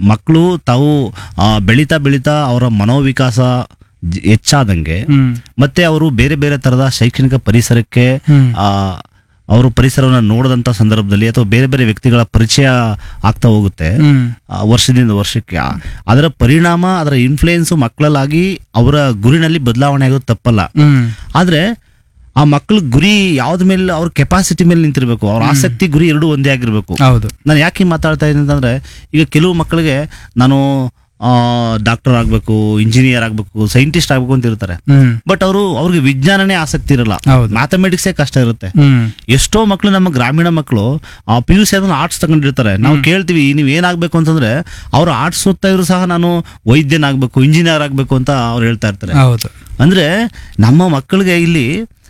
ಮಕ್ಕಳು ತಾವು ಆ, ಬೆಳೀತಾ ಬೆಳೀತಾ ಅವರ ಮನೋವಿಕಾಸ ಜ- ಹೆಚ್ಚಾದಂಗೆ ಹ್ಮ್ ಮತ್ತೆ ಅವರು ಬೇರೆ ಬೇರೆ ತರದ ಶೈಕ್ಷಣಿಕ ಪರಿಸರಕ್ಕೆ ಹ್ಮ್. ಆ ಅವರು ಪರಿಸರವನ್ನು ನೋಡಿದಂತ ಸಂದರ್ಭದಲ್ಲಿ ಅಥವಾ ಬೇರೆ ಬೇರೆ ವ್ಯಕ್ತಿಗಳ ಪರಿಚಯ ಆಗ್ತಾ ಹೋಗುತ್ತೆ ಹ್ಮ್ ಆ, ವರ್ಷದಿಂದ ವರ್ಷಕ್ಕೆ ಆ- ಅದರ ಪರಿಣಾಮ ಅದರ ಇನ್ಫ್ಲೂಯೆನ್ಸ್ ಮಕ್ಕಳಲ್ಲಾಗಿ ಅವರ ಗುರಿನಲ್ಲಿ ಬದಲಾವಣೆ ಆಗೋದು ತಪ್ಪಲ್ಲ ಹ್ಮ್ ಆದ್ರೆ ಆ ಮಕ್ಕಳ ಗುರಿ ಯಾವ್ದ ಮೇಲೆ ಅವ್ರ ಕೆಪಾಸಿಟಿ ಮೇಲೆ ನಿಂತಿರ್ಬೇಕು ಅವ್ರ ಆಸಕ್ತಿ ಗುರಿ ಎರಡೂ ಒಂದೇ ಆಗಿರ್ಬೇಕು ಹೌದು ನಾನು ಯಾಕೆ ಮಾತಾಡ್ತಾ ಇದ್ದೀನಿ ಅಂತಂದ್ರೆ ಈಗ ಕೆಲವು ಮಕ್ಕಳಿಗೆ ನಾನು ಡಾಕ್ಟರ್ ಆಗಬೇಕು ಇಂಜಿನಿಯರ್ ಆಗಬೇಕು ಸೈಂಟಿಸ್ಟ್ ಆಗಬೇಕು ಅಂತ ಇರ್ತಾರೆ ಹ್ಮ್ ಬಟ್ ಅವರು ಅವ್ರಿಗೆ ವಿಜ್ಞಾನನೇ ಆಸಕ್ತಿ ಇರಲ್ಲ ಹೌದು. ಮ್ಯಾಥಮೆಟಿಕ್ಸೇ ಕಷ್ಟ ಇರುತ್ತೆ ಹ್ಮ್ ಎಷ್ಟೋ ಮಕ್ಕಳು ನಮ್ಮ ಗ್ರಾಮೀಣ ಮಕ್ಕಳು ಆ ಪಿ ಯು ಸಿ ಆದ್ಮೇಲೆ ಆರ್ಟ್ಸ್ ತಗೊಂಡಿರ್ತಾರೆ ನಾವು ಕೇಳ್ತೀವಿ ನೀವು ಏನಾಗಬೇಕು ಅಂತಂದ್ರೆ ಅವ್ರು ಆರ್ಟ್ಸ್ ಓದ್ತಾ ಇದ್ರು ಸಹ ನಾನು ವೈದ್ಯನಾಗಬೇಕು ಇಂಜಿನಿಯರ್ ಆಗಬೇಕು ಅಂತ ಅವ್ರು ಹೇಳ್ತಾ ಇರ್ತಾರೆ ಹೌದು ಅಂದ್ರೆ ನಮ್ಮ ಮಕ್ಕಳಿಗೆ ಇಲ್ಲಿ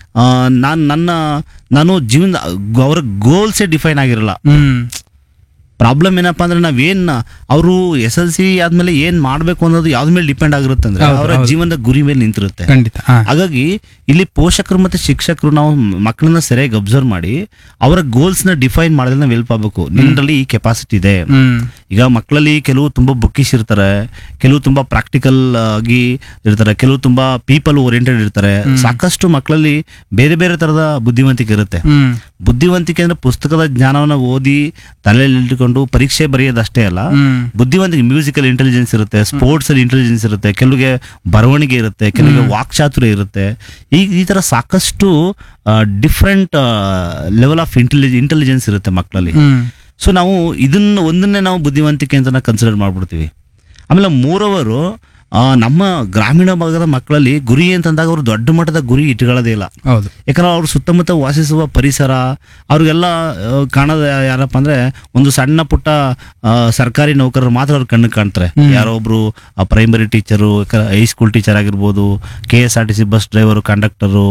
ನಾನು ನನ್ನ ನಾನು ಜೀವನ ಅವರ ಗೋಲ್ಸೇ ಡಿಫೈನ್ ಆಗಿರಲ್ಲ ಹ್ಮ್ ಪ್ರಾಬ್ಲಮ್ ಏನಪ್ಪಾ ಅಂದ್ರೆ ನಾವೇನ್ ಅವರು ಎಸ್ ಎಲ್ ಸಿ ಆದ್ಮೇಲೆ ಏನ್ ಮಾಡ್ಬೇಕು ಅನ್ನೋದು ಯಾವ್ದ ಮೇಲೆ ಡಿಪೆಂಡ್ ಆಗಿರುತ್ತೆ ಅಂದ್ರೆ ಹೌದು, ಅವರ ಹೌದು. ಜೀವನದ ಗುರಿ ಮೇಲೆ ನಿಂತಿರುತ್ತೆ ಖಂಡಿತ ಹಾ ಹಾಗಾಗಿ ಇಲ್ಲಿ ಪೋಷಕರು ಮತ್ತೆ ಶಿಕ್ಷಕರು ನಾವು ಮಕ್ಕಳನ್ನ ಸರಿಯಾಗಿ ಅಬ್ಸರ್ವ್ ಮಾಡಿ ಅವರ ಗೋಲ್ಸ್ ನ ಡಿಫೈನ್ ಮಾಡಿದ್ರೆ ನಾವು ಹೆಲ್ಪ್ ಆಗಬೇಕು ನಿನ್ನಲ್ಲಿ ಈ ಕೆಪಾಸಿಟಿ ಇದೆ ಹ್ಮ್ ಈಗ ಮಕ್ಕಳಲ್ಲಿ ಕೆಲವು ತುಂಬಾ ಬುಕ್ಕಿಶ್ ಇರ್ತಾರೆ ಕೆಲವು ತುಂಬಾ ಪ್ರಾಕ್ಟಿಕಲ್ ಆಗಿ ಇರ್ತಾರೆ ಕೆಲವು ತುಂಬಾ ಪೀಪಲ್ ಓರಿಯೆಂಟೆಡ್ ಇರ್ತಾರೆ ಸಾಕಷ್ಟು ಮಕ್ಕಳಲ್ಲಿ ಬೇರೆ ಬೇರೆ ತರದ ಬುದ್ಧಿವಂತಿಕೆ ಇರುತ್ತೆ ಹ್ಮ್ ಬುದ್ಧಿವಂತಿಕೆ ಅಂದ್ರೆ ಪುಸ್ತಕದ ಜ್ಞಾನವನ್ನ ಓದಿ ತಲೆಯಲ್ಲಿ ಇಟ್ಟುಕೊಂಡು ಪರೀಕ್ಷೆ ಬರೆಯೋದಷ್ಟೇ ಅಲ್ಲ ಹ್ಮ್ ಬುದ್ಧಿವಂತಿಕೆ ಮ್ಯೂಸಿಕಲ್ ಇಂಟೆಲಿಜೆನ್ಸ್ ಇರುತ್ತೆ ಸ್ಪೋರ್ಟ್ಸ್ ಅಲ್ಲಿ ಇಂಟೆಲಿಜೆನ್ಸ್ ಇರುತ್ತೆ ಕೆಲವಿಗೆ ಬರವಣಿಗೆ ಇರುತ್ತೆ ಕೆಲವಿಗೆ ವಾಕ್ಚಾತುರ್ಯ ಇರುತ್ತೆ ಈ ಈ ತರ ಸಾಕಷ್ಟು ಡಿಫ್ರೆಂಟ್ ಲೆವೆಲ್ ಆಫ್ ಇಂಟೆಲಿಜ್ ಇಂಟೆಲಿಜೆನ್ಸ್ ಇರುತ್ತೆ ಮಕ್ಕಳಲ್ಲಿ ಹ್ಮ್ ಸೊ ನಾವು ಇದನ್ನ ಒಂದನ್ನೇ ನಾವು ಬುದ್ಧಿವಂತಿಕೆ ಅಂತ ಕನ್ಸಿಡರ್ ಮಾಡ್ಬಿಡ್ತೀವಿ ಆಮೇಲೆ ಮೂರವರು ನಮ್ಮ ಗ್ರಾಮೀಣ ಭಾಗದ ಮಕ್ಕಳಲ್ಲಿ ಗುರಿ ಅಂತಂದಾಗ ಅವರು ದೊಡ್ಡ ಮಟ್ಟದ ಗುರಿ ಇಟ್ಕೊಳ್ಳೋದೇ ಇಲ್ಲ ಹೌದು ಯಾಕಂದ್ರೆ ಅವ್ರು ಸುತ್ತಮುತ್ತ ವಾಸಿಸುವ ಪರಿಸರ ಅವ್ರಿಗೆಲ್ಲ ಆ, ಕಾಣೋದು ಯಾರಪ್ಪ ಅಂದ್ರೆ ಒಂದು ಸಣ್ಣ ಪುಟ್ಟ ಆ, ಸರ್ಕಾರಿ ನೌಕರರು ಮಾತ್ರ ಅವ್ರ ಕಣ್ಣಿಗೆ ಕಾಣ್ತಾರೆ ಯಾರೋ ಒಬ್ರು ಪ್ರೈಮರಿ ಟೀಚರು ಹೈಸ್ಕೂಲ್ ಟೀಚರ್ ಆಗಿರ್ಬೋದು K S R T C bus driver conductor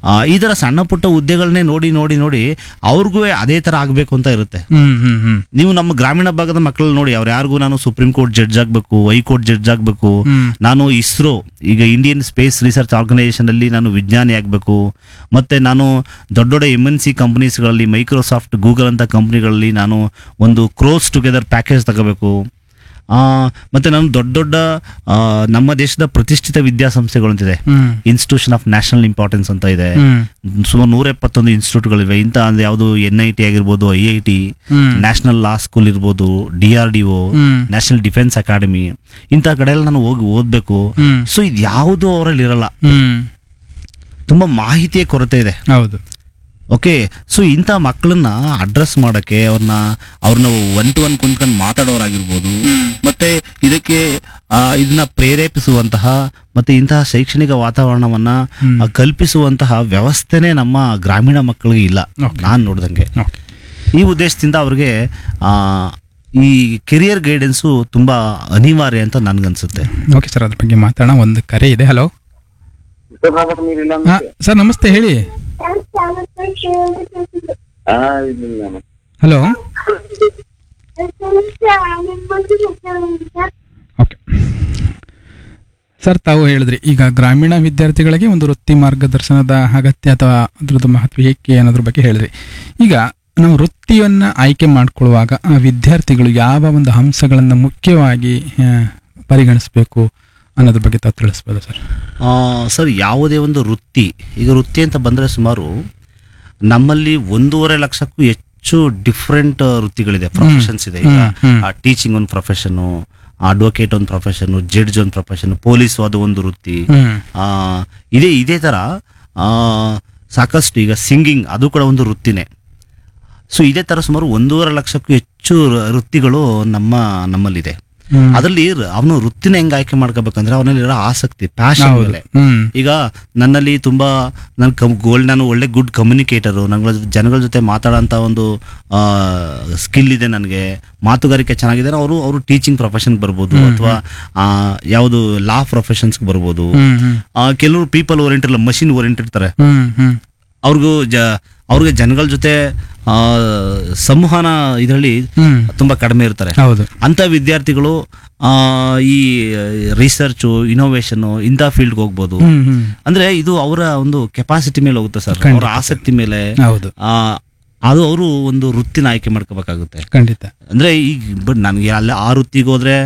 ಈ ತರ ಸಣ್ಣ ಪುಟ್ಟ ಹುದ್ದೆಗಳನ್ನೇ ನೋಡಿ ನೋಡಿ ನೋಡಿ ಅವ್ರಿಗೂ ಅದೇ ತರ ಆಗ್ಬೇಕು ಅಂತ ಇರುತ್ತೆ ಹ್ಮ್ ಹ್ಮ್ ಹ್ಮ್ ನೀವು ನಮ್ಮ ಗ್ರಾಮೀಣ ಭಾಗದ ಮಕ್ಕಳು ನೋಡಿ ಅವ್ರು ಯಾರಿಗೂ ನಾನು ಸುಪ್ರೀಂ ಕೋರ್ಟ್ ಜಡ್ಜ್ ಆಗ್ಬೇಕು ಹೈಕೋರ್ಟ್ ಜಡ್ಜ್ ಆಗ್ಬೇಕು ಹ್ಮ್. ನಾನು ಇಸ್ರೋ ಈಗ ಇಂಡಿಯನ್ ಸ್ಪೇಸ್ ರಿಸರ್ಚ್ ಆರ್ಗನೈಸೇಷನ್ ಅಲ್ಲಿ ನಾನು ವಿಜ್ಞಾನಿ ಆಗಬೇಕು ಮತ್ತೆ ನಾನು ದೊಡ್ಡ ದೊಡ್ಡ ಎಮ್ ಎನ್ ಸಿ ಕಂಪನೀಸ್ಗಳಲ್ಲಿ ಮೈಕ್ರೋಸಾಫ್ಟ್ ಗೂಗಲ್ ಅಂತ ಕಂಪನಿಗಳಲ್ಲಿ ನಾನು ಒಂದು ಕ್ರೋಸ್ ಟುಗೆದರ್ ಪ್ಯಾಕೇಜ್ ತಗೋಬೇಕು ಆ, ಮತ್ತೆ ನಾನು ದೊಡ್ಡ ದೊಡ್ಡ ಆ, ನಮ್ಮ ದೇಶದ ಪ್ರತಿಷ್ಠಿತ ವಿದ್ಯಾಸಂಸ್ಥೆಗಳು ಅಂತಿದೆ ಹ್ಮ್ ಇನ್ಸ್ಟಿಟ್ಯೂಷನ್ ಆಫ್ ನ್ಯಾಷನಲ್ ಇಂಪಾರ್ಟೆನ್ಸ್ ಅಂತ ಇದೆ ಹ್ಮ್ ಸುಮಾರು ನೂರ ಎಪ್ಪತ್ತೊಂದು ಇನ್ಸ್ಟಿಟ್ಯೂಟ್ಗಳಿವೆ ಇಂಥ ಅಂದ್ರೆ ಯಾವುದು ಎನ್ ಐ ಟಿ ಆಗಿರ್ಬೋದು ಐ ಐ ಟಿ ಹ್ಮ್ ನ್ಯಾಷನಲ್ ಲಾ ಸ್ಕೂಲ್ ಇರ್ಬೋದು ಡಿ ಆರ್ ಡಿ ಒ ಹ್ಮ್ ನ್ಯಾಷನಲ್ ಡಿಫೆನ್ಸ್ ಅಕಾಡೆಮಿ ಇಂಥ ಕಡೆ ಎಲ್ಲ ನಾನು ಹೋಗಿ ಓದಬೇಕು ಹ್ಮ್ ಸೊ ಇದು ಯಾವುದು ಅವರಲ್ಲಿ ಇರಲ್ಲ ಹ್ಮ್ ತುಂಬಾ ಮಾಹಿತಿಯ ಕೊರತೆ ಇದೆ ಹೌದು ಓಕೆ ಸೊ ಇಂಥ ಮಕ್ಕಳನ್ನ ಅಡ್ರೆಸ್ ಮಾಡಕ್ಕೆ ಅವ್ರನ್ನ ಅವ್ರನ್ನ ಒನ್ ಟು ಒನ್ ಕುಂತ್ಕೊಂಡು ಮಾತಾಡೋರಾಗಿರ್ಬೋದು ಮತ್ತೆ ಇದಕ್ಕೆ ಆ, ಇದನ್ನ ಪ್ರೇರೇಪಿಸುವಂತಹ ಮತ್ತೆ ಇಂತಹ ಶೈಕ್ಷಣಿಕ ವಾತಾವರಣವನ್ನ ಆ, ಕಲ್ಪಿಸುವಂತಹ ವ್ಯವಸ್ಥೆನೇ ನಮ್ಮ ಗ್ರಾಮೀಣ ಮಕ್ಕಳಿಗೆ ಇಲ್ಲ Okay. ನಾನ್ ನೋಡ್ದಂಗೆ ಓಕೆ ಈ ಉದ್ದೇಶದಿಂದ ಅವ್ರಿಗೆ ಆ, ಈ ಕೆರಿಯರ್ ಗೈಡೆನ್ಸು ತುಂಬಾ ಅನಿವಾರ್ಯ ಅಂತ ನನ್ಗನ್ಸುತ್ತೆ ಓಕೆ ಸರ್ ಅದ್ರ ಬಗ್ಗೆ ಮಾತಾಡೋಣ ಒಂದು ಕರೆ ಇದೆ ಹಲೋ ಹಾ ಸರ್ ನಮಸ್ತೆ ಹೇಳಿ ಹಲೋ ಓಕೆ ಸರ್ ತಾವು ಹೇಳಿದ್ರಿ ಈಗ ಗ್ರಾಮೀಣ ವಿದ್ಯಾರ್ಥಿಗಳಿಗೆ ಒಂದು ವೃತ್ತಿ ಮಾರ್ಗದರ್ಶನದ ಅಗತ್ಯ ಅಥವಾ ಅದ್ರದ್ದು ಮಹತ್ವ ಏಕೆ ಅನ್ನೋದ್ರ ಬಗ್ಗೆ ಹೇಳಿದ್ರಿ ಈಗ ನಾವು ವೃತ್ತಿಯನ್ನ ಆಯ್ಕೆ ಮಾಡ್ಕೊಳ್ಳುವಾಗ ಆ ವಿದ್ಯಾರ್ಥಿಗಳು ಯಾವ ಒಂದು ಅಂಶಗಳನ್ನು ಮುಖ್ಯವಾಗಿ ಆ, ಪರಿಗಣಿಸಬೇಕು ಅನ್ನೋದ್ರ ಬಗ್ಗೆ ತಾವು ತಿಳಿಸ್ಬೋದು ಸರ್ ಆ, ಸರ್ ಯಾವುದೇ ಒಂದು ವೃತ್ತಿ ಈಗ ವೃತ್ತಿ ಅಂತ ಬಂದ್ರೆ ಸುಮಾರು ನಮ್ಮಲ್ಲಿ ಒಂದೂವರೆ ಲಕ್ಷಕ್ಕೂ ಹೆಚ್ಚು ಡಿಫ್ರೆಂಟ್ ವೃತ್ತಿಗಳಿದೆ ಪ್ರೊಫೆಷನ್ಸ್ ಇದೆ ಈಗ ಹ್ಮ್, ಟೀಚಿಂಗ್ ಒಂದು ಪ್ರೊಫೆಷನು ಅಡ್ವೊಕೇಟ್ ಒಂದು ಪ್ರೊಫೆಷನ್ ಜಡ್ಜ್ ಒಂದು ಪ್ರೊಫೆಷನ್ ಪೊಲೀಸ್ ಅದು ಒಂದು ವೃತ್ತಿ ಹ್ಮ್ ಆ, ಇದೇ ಇದೇ ತರ ಆ, ಸಾಕಷ್ಟು ಈಗ ಸಿಂಗಿಂಗ್ ಅದು ಕೂಡ ಒಂದು ವೃತ್ತಿನೇ ಸೊ ಇದೇ ತರ ಸುಮಾರು ಒಂದೂವರೆ ಲಕ್ಷಕ್ಕೂ ಹೆಚ್ಚು ವೃತ್ತಿಗಳು ನಮ್ಮ ನಮ್ಮಲ್ಲಿದೆ ಹ್ಮ್. ಅದರಲ್ಲಿ ಅವನು ವೃತ್ತಿನ ಹೆಂಗ್ ಆಯ್ಕೆ ಮಾಡ್ಕೋಬೇಕಂದ್ರೆ ಅವನಲ್ಲಿರೋ ಆಸಕ್ತಿ ಪ್ಯಾಷನ್ ಹೌದು ಮೇಲೆ ಹ್ಮ್ ಈಗ ನನ್ನಲ್ಲಿ ತುಂಬಾ ನನ್ನ ಕಮ್ ಗೋಲ್ಡ್ ನಾನು ಒಳ್ಳೆ ಗುಡ್ ಕಮ್ಯುನಿಕೇಟರು ನನ್ನ ಜನಗಳ ಜೊತೆ ಮಾತಾಡೋಂಥ ಒಂದು ಸ್ಕಿಲ್ ಇದೆ ನನಗೆ ಮಾತುಗಾರಿಕೆ ಚೆನ್ನಾಗಿದೆ ಅವರು ಅವರು ಟೀಚಿಂಗ್ ಪ್ರೊಫೆಷನ್ ಬರ್ಬೋದು ಅಥವಾ ಯಾವುದು ಲಾ ಪ್ರೊಫೆಷನ್ಸ್ಗೆ ಬರ್ಬೋದು ಹ್ಮ್ ಹ್ಮ್ ಆ, ಕೆಲವರು ಪೀಪಲ್ ಓರಿಯೆಂಟೆಡ್ ಮಷಿನ್ ಓರಿಯೆಂಟೆಡ್ ಇರ್ತಾರೆ ಹ್ಮ್ ಹ್ಮ್ ಅವ್ರಿಗೂ ಜ ಅವ್ರಿಗೆ ಜನಗಳ ಜೊತೆ ಆ, ಸಂವಹನ ಇದರಲ್ಲಿ ಹ್ಮ್ ತುಂಬಾ ಕಡಿಮೆ ಇರ್ತಾರೆ ಹೌದು ಅಂತ ವಿದ್ಯಾರ್ಥಿಗಳು ಆ, ಈ ರಿಸರ್ಚು ಇನೋವೇಷನ್ ಇಂಥ ಫೀಲ್ಡ್ಗೆ ಹೋಗ್ಬೋದು ಹ್ಮ್ ಹ್ಮ್ ಅಂದ್ರೆ ಇದು ಅವರ ಒಂದು ಕೆಪಾಸಿಟಿ ಮೇಲೆ ಹೋಗುತ್ತೆ ಸರ್ ಖಂಡಿತ. ಅವರ ಆಸಕ್ತಿ ಮೇಲೆ ಹೌದು ಆ, ಅದು ಅವರು ಒಂದು ವೃತ್ತಿನ ಆಯ್ಕೆ ಮಾಡ್ಕೋಬೇಕಾಗುತ್ತೆ ಖಂಡಿತ ಅಂದ್ರೆ ಈಗ ಬಟ್ ನನಗೆ ಅಲ್ಲಿ ಆ ವೃತ್ತಿಗೆ ಹೋದ್ರೆ